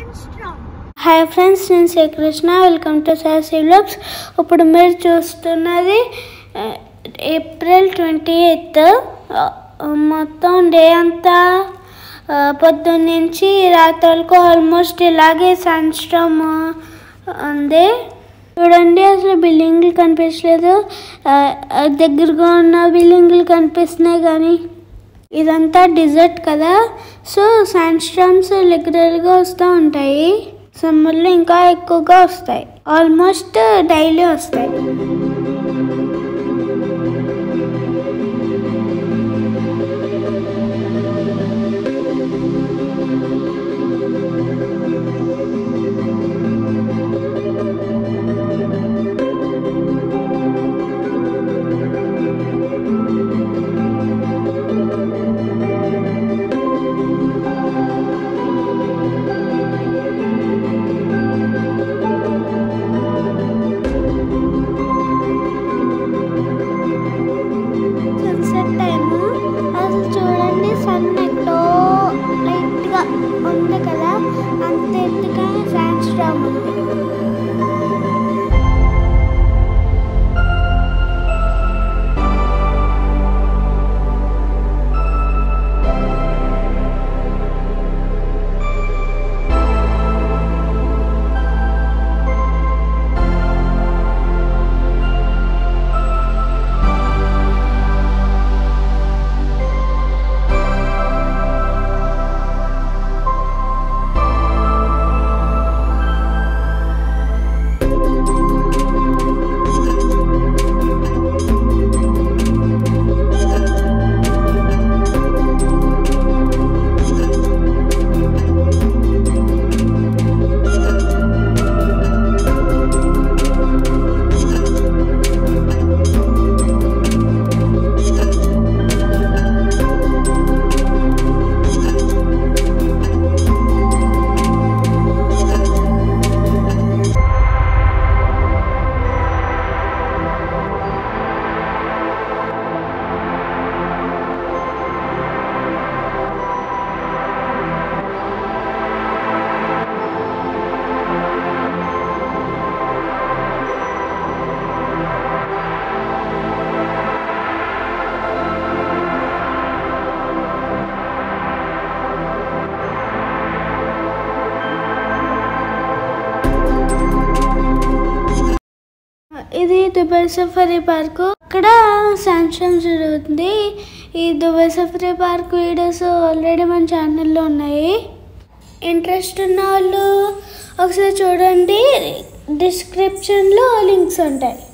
Sandstorm. Hi friends నేను Srikrishna welcome to sassy vlogs ఇప్పుడు మీరు చూస్తున్నది ఆ, ఏప్రిల్ ట్వంటీ ఎయిత్ మొత్తం డే అంతా ఆ, పొద్దున్న నుంచి రాత్రి వరకు ఆల్మోస్ట్ ఇలాగే సన్ స్ట్రామ్ ఉంది చూడండి అసలు బిల్డింగ్లు కనిపించలేదు ఆ, ఆ, దగ్గరగా ఉన్న బిల్డింగ్లు కనిపిస్తున్నాయి కానీ ఇదంతా డిజర్ట్ కదా సో శాండ్ స్టామ్స్ రెగ్యులర్గా వస్తూ ఉంటాయి సమ్మర్లో ఇంకా ఎక్కువగా వస్తాయి ఆల్మోస్ట్ డైలీ వస్తాయి సన్సెట్ టైము అసలు చూడండి సన్ ఎక్కడో లైట్గా ఉంది కదా అంత ఎత్తుగా శాండ్ స్టామ్ ఉంది ఇది దుబాయ్ సఫారీ పార్క్ అక్కడ శాంక్షన్ జరుగుతుంది ఈ Dubai safari park videos already మన ఛానల్లో ఉన్నాయి ఇంట్రెస్ట్ ఉన్న వాళ్ళు ఒకసారి చూడండి డిస్క్రిప్షన్లో లింక్స్ ఉంటాయి